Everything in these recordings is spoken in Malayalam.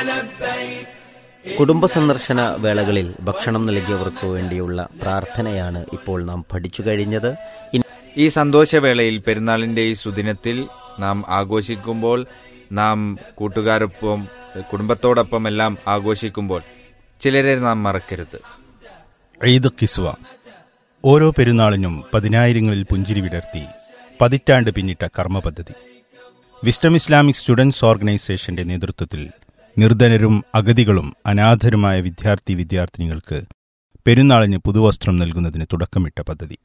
കുടുംബ സന്ദർശന വേളകളിൽ ഭക്ഷണം നൽകിയവർക്ക് വേണ്ടിയുള്ള പ്രാർത്ഥനയാണ് ഇപ്പോൾ നാം പഠിച്ചു കഴിഞ്ഞത് ഇനി ഈ സന്തോഷവേളയിൽ പെരുന്നാളിന്റെ ഈ സുദിനത്തിൽ നാം ആഘോഷിക്കുമ്പോൾ നാം കൂട്ടുകാരൊപ്പം കുടുംബത്തോടൊപ്പം എല്ലാം ആഘോഷിക്കുമ്പോൾ ചിലരെ നാം മറക്കരുത് ഈദ് കിസ്വ ഓരോ പെരുന്നാളിനും പതിനായിരങ്ങളിൽ പുഞ്ചിരി വിടർത്തി പതിറ്റാണ്ട് പിന്നിട്ട കർമ്മ പദ്ധതി വിസ്റ്റം ഇസ്ലാമിക് സ്റ്റുഡൻസ് ഓർഗനൈസേഷന്റെ നേതൃത്വത്തിൽ നിർധനരും അഗതികളും അനാഥരുമായ വിദ്യാർത്ഥി വിദ്യാർത്ഥിനികൾക്ക് പെരുന്നാളിന് പുതുവസ്ത്രം നൽകുന്നതിന് തുടക്കമിട്ട പദ്ധതി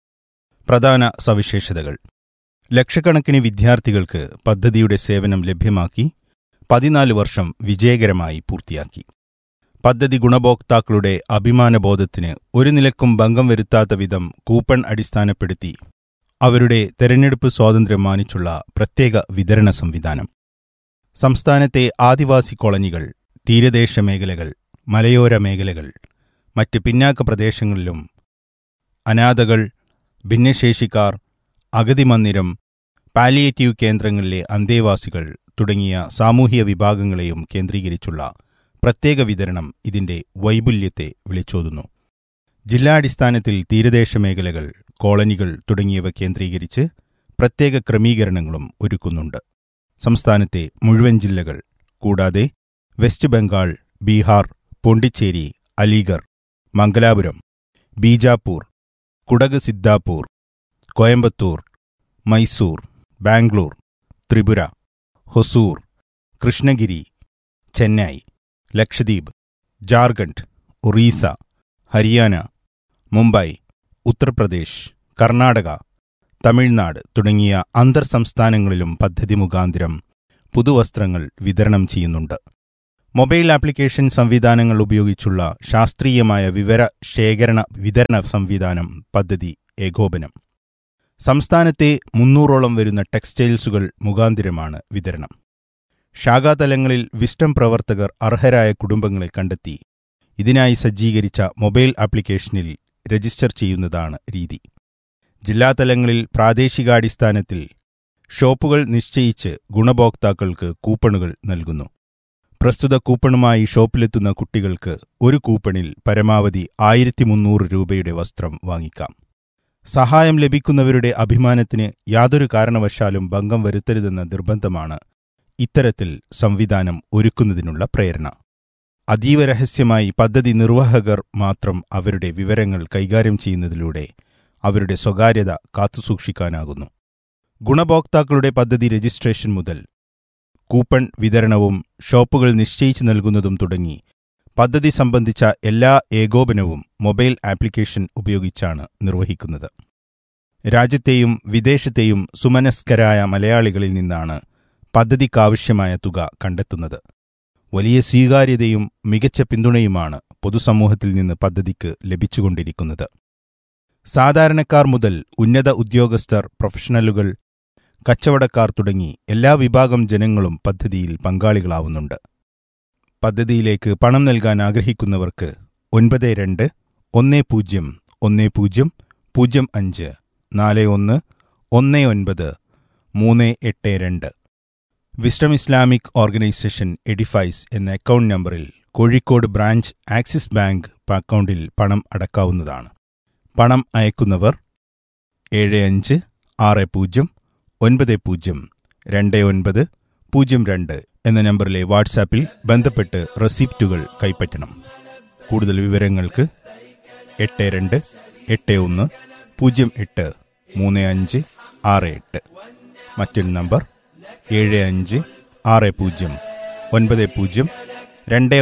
പ്രധാന സവിശേഷതകൾ ലക്ഷക്കണക്കിന് വിദ്യാർത്ഥികൾക്ക് പദ്ധതിയുടെ സേവനം ലഭ്യമാക്കി പതിനാല് വർഷം വിജയകരമായി പൂർത്തിയാക്കി പദ്ധതി ഗുണഭോക്താക്കളുടെ അഭിമാനബോധത്തിന് ഒരു നിലക്കും ഭംഗം വരുത്താത്ത വിധം കൂപ്പൺ അടിസ്ഥാനപ്പെടുത്തി അവരുടെ തെരഞ്ഞെടുപ്പ് സ്വാതന്ത്ര്യം മാനിച്ചുള്ള പ്രത്യേക വിതരണ സംവിധാനം സംസ്ഥാനത്തെ ആദിവാസി കോളനികൾ തീരദേശ മേഖലകൾ മലയോര മേഖലകൾ മറ്റ് പിന്നാക്ക പ്രദേശങ്ങളിലും അനാഥകൾ ഭിന്നശേഷിക്കാർ അഗതി മന്ദിരം പാലിയേറ്റീവ് കേന്ദ്രങ്ങളിലെ അന്തേവാസികൾ തുടങ്ങിയ സാമൂഹിക വിഭാഗങ്ങളെയും കേന്ദ്രീകരിച്ചുള്ള പ്രത്യേക വിതരണം ഇതിന്റെ വൈപുല്യത്തെ വിളിച്ചോതുന്നു ജില്ലാടിസ്ഥാനത്തിൽ തീരദേശ മേഖലകൾ കോളനികൾ തുടങ്ങിയവ കേന്ദ്രീകരിച്ച് പ്രത്യേക ക്രമീകരണങ്ങളും ഒരുക്കുന്നുണ്ട് സംസ്ഥാനത്തെ മുഴുവൻ ജില്ലകൾ കൂടാതെ വെസ്റ്റ് ബംഗാൾ ബീഹാർ പോണ്ടിച്ചേരി അലീഗർ മംഗലാപുരം ബീജാപ്പൂർ കുടക് സിദ്ധാപൂർ കോയമ്പത്തൂർ മൈസൂർ ബാംഗ്ലൂർ ത്രിപുര ഹൊസൂർ കൃഷ്ണഗിരി ചെന്നൈ ലക്ഷദ്വീപ് ജാർഖണ്ഡ് ഒറീസ ഹരിയാന മുംബൈ ഉത്തർപ്രദേശ് കർണാടക തമിഴ്നാട് തുടങ്ങിയ അന്തർ സംസ്ഥാനങ്ങളിലും പദ്ധതി മുഖാന്തരം പുതുവസ്ത്രങ്ങൾ വിതരണം ചെയ്യുന്നുണ്ട് മൊബൈൽ ആപ്ലിക്കേഷൻ സംവിധാനങ്ങൾ ഉപയോഗിച്ചുള്ള ശാസ്ത്രീയമായ വിവര ശേഖരണ വിതരണ സംവിധാനം പദ്ധതി ഏകോപനം സംസ്ഥാനത്തെ മുന്നൂറോളം വരുന്ന ടെക്സ്റ്റൈൽസുകൾ മുഖാന്തിരമാണ് വിതരണം ശാഖാതലങ്ങളിൽ വിസ്റ്റം പ്രവർത്തകർ അർഹരായ കുടുംബങ്ങളെ കണ്ടെത്തി ഇതിനായി സജ്ജീകരിച്ച മൊബൈൽ ആപ്ലിക്കേഷനിൽ രജിസ്റ്റർ ചെയ്യുന്നതാണ് രീതി ജില്ലാതലങ്ങളിൽ പ്രാദേശികാടിസ്ഥാനത്തിൽ ഷോപ്പുകൾ നിശ്ചയിച്ച് ഗുണഭോക്താക്കൾക്ക് കൂപ്പണുകൾ നൽകുന്നു പ്രസ്തുത കൂപ്പണുമായി ഷോപ്പിലെത്തുന്ന കുട്ടികൾക്ക് ഒരു കൂപ്പണിൽ പരമാവധി ആയിരത്തി മുന്നൂറ് രൂപയുടെ വസ്ത്രം വാങ്ങിക്കാം സഹായം ലഭിക്കുന്നവരുടെ അഭിമാനത്തിന് യാതൊരു കാരണവശാലും ഭംഗം വരുത്തരുതെന്ന നിർബന്ധമാണ് ഇത്തരത്തിൽ സംവിധാനം ഒരുക്കുന്നതിനുള്ള പ്രേരണ അതീവ രഹസ്യമായി പദ്ധതി നിർവാഹകർ മാത്രം അവരുടെ വിവരങ്ങൾ കൈകാര്യം ചെയ്യുന്നതിലൂടെ അവരുടെ സ്വകാര്യത കാത്തുസൂക്ഷിക്കാനാകുന്നു ഗുണഭോക്താക്കളുടെ പദ്ധതി രജിസ്ട്രേഷൻ മുതൽ കൂപ്പൺ വിതരണവും ഷോപ്പുകൾ നിശ്ചയിച്ചു നൽകുന്നതും തുടങ്ങി പദ്ധതി സംബന്ധിച്ച എല്ലാ ഏകോപനവും മൊബൈൽ ആപ്ലിക്കേഷൻ ഉപയോഗിച്ചാണ് നിർവഹിക്കുന്നത് രാജ്യത്തെയും വിദേശത്തെയും സുമനസ്കരായ മലയാളികളിൽ നിന്നാണ് പദ്ധതിക്കാവശ്യമായ തുക കണ്ടെത്തുന്നത് വലിയ സ്വീകാര്യതയും മികച്ച പിന്തുണയുമാണ് പൊതുസമൂഹത്തിൽ നിന്ന് പദ്ധതിക്ക് ലഭിച്ചുകൊണ്ടിരിക്കുന്നത് സാധാരണക്കാർ മുതൽ ഉന്നത ഉദ്യോഗസ്ഥർ പ്രൊഫഷണലുകൾ കച്ചവടക്കാർ തുടങ്ങി എല്ലാ വിഭാഗം ജനങ്ങളും പദ്ധതിയിൽ പങ്കാളികളാവുന്നുണ്ട് പദ്ധതിയിലേക്ക് പണം നൽകാൻ ആഗ്രഹിക്കുന്നവർക്ക് ഒൻപത് രണ്ട് ഒന്ന് പൂജ്യം ഒന്ന് പൂജ്യം പൂജ്യം അഞ്ച് നാല് ഒന്ന് ഒന്ന് ഒൻപത് മൂന്ന് എട്ട് രണ്ട് വിസ്റ്റം ഇസ്ലാമിക് ഓർഗനൈസേഷൻ എഡിഫൈസ് എന്ന അക്കൗണ്ട് നമ്പറിൽ കോഴിക്കോട് ബ്രാഞ്ച് ആക്സിസ് ബാങ്ക് അക്കൗണ്ടിൽ പണം അടക്കാവുന്നതാണ് പണം അയക്കുന്നവർ ഏഴ് അഞ്ച് ആറ് പൂജ്യം ഒൻപത് പൂജ്യം രണ്ട് ഒൻപത് പൂജ്യം രണ്ട് എന്ന നമ്പറിലെ വാട്സാപ്പിൽ ബന്ധപ്പെട്ട് റെസിപ്റ്റുകൾ കൈപ്പറ്റണം കൂടുതൽ വിവരങ്ങൾക്ക് എട്ട് രണ്ട് എട്ട് ഒന്ന് പൂജ്യം എട്ട് മൂന്ന് അഞ്ച് ആറ് എട്ട് മറ്റൊരു നമ്പർ ഏഴ് അഞ്ച് ആറ് പൂജ്യം ഒൻപത് പൂജ്യം രണ്ട്